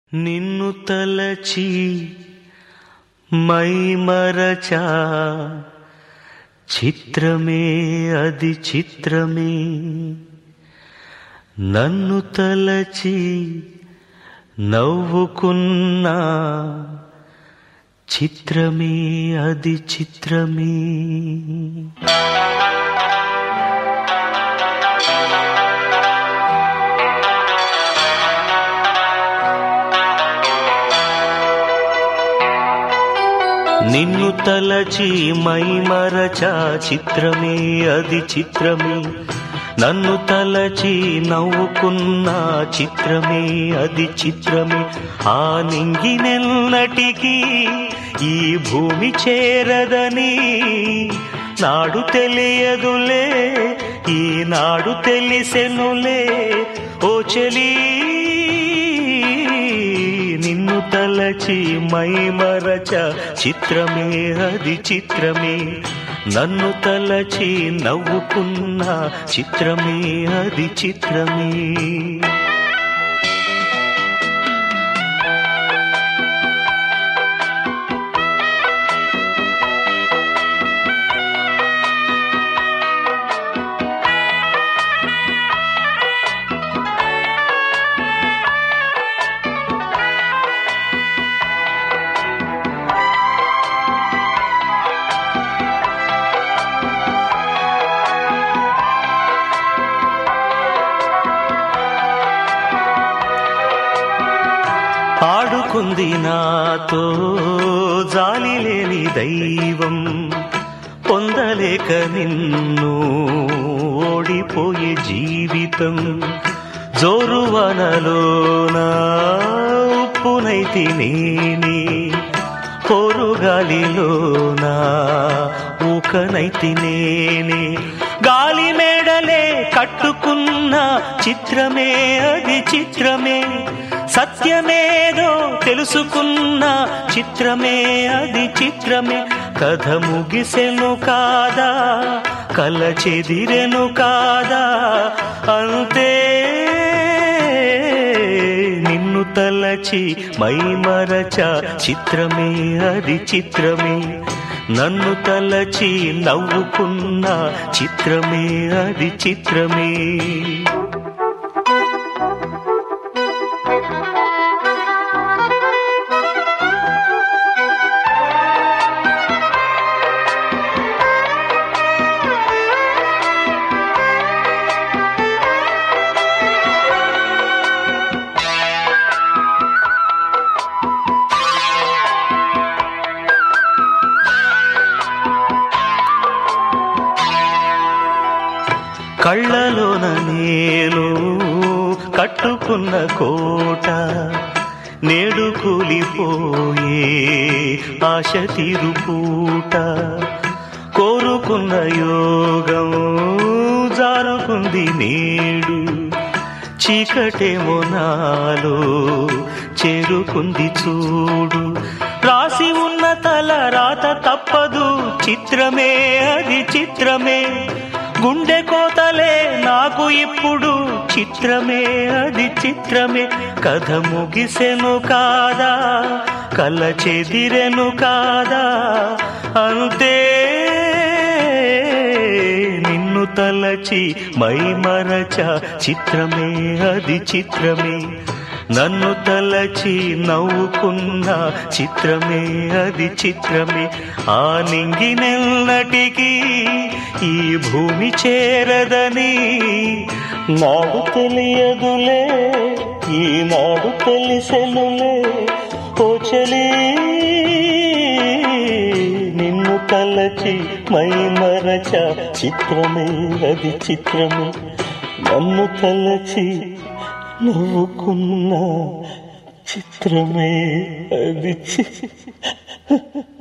నిన్ను తలచి మై మరచా చిత్రమే అది చిత్రమే నన్ను తలచి నవ్వుకున్నా చిత్రమే అది చిత్రమే నిన్ను తలచి మై మరచా చిత్రమే అది చిత్రమే నన్ను తలచి నవ్వుకున్న చిత్రమే అది చిత్రమే ఆ నింగినెన్నటికీ ఈ భూమి చేరదని నాడు తెలియదులే ఈనాడు తెలిసెనులే ఓ చెలీ నిన్ను తలచి మై మరచ చిత్రమే అది చిత్రమే నన్ను తలచి నవ్వుకున్న చిత్రమే అది చిత్రమే ఆడుకుంది నాతో జాలి లేని దైవం పొందలేక నిన్ను ఓడిపోయే జీవితం జోరువనలోన ఉప్పునైతి నేనే పొరుగాలిలోన ఊకనైతి నేనే గాలి మేడలే కట్టుకున్న చిత్రమే అది చిత్రమే సత్యమేదో తెలుసుకున్న చిత్రమే అది చిత్రమే కథ ముగిసెను కాదా కల చెదిరెను కాదా అంతే నిన్ను తలచి మై మరచ చిత్రమే అది చిత్రమే నన్ను తలచి నవ్వుకున్న చిత్రమే అది చిత్రమే కళ్ళలోన నేను కట్టుకున్న కోట నేడు కూలిపోయే ఆశ తీరుపూట కోరుకున్న యోగం జారుకుంది నేడు చీకటేమో నాలో చేరుకుంది చూడు రాసి ఉన్న తల రాత తప్పదు చిత్రమే అది చిత్రమే గుండె కోతలే నాకు ఇప్పుడు చిత్రమే అది చిత్రమే కథ ముగిసెను కాదా కల చెదిరెను కాదా అంతే నిన్ను తలచి మై మరచ చిత్రమే అది చిత్రమే నన్ను తలచి నవ్వుకున్న చిత్రమే అది చిత్రమే ఆ నింగినెన్నటికీ ఈ భూమి చేరదని నాడు తెలియదులే ఈనాడు తెలిసెనులే ఓ చలీ నిన్ను తలచి మై మరచ చిత్రమే అది చిత్రమే నన్ను తలచి నవ్వుకున్న చిత్రమే అది చి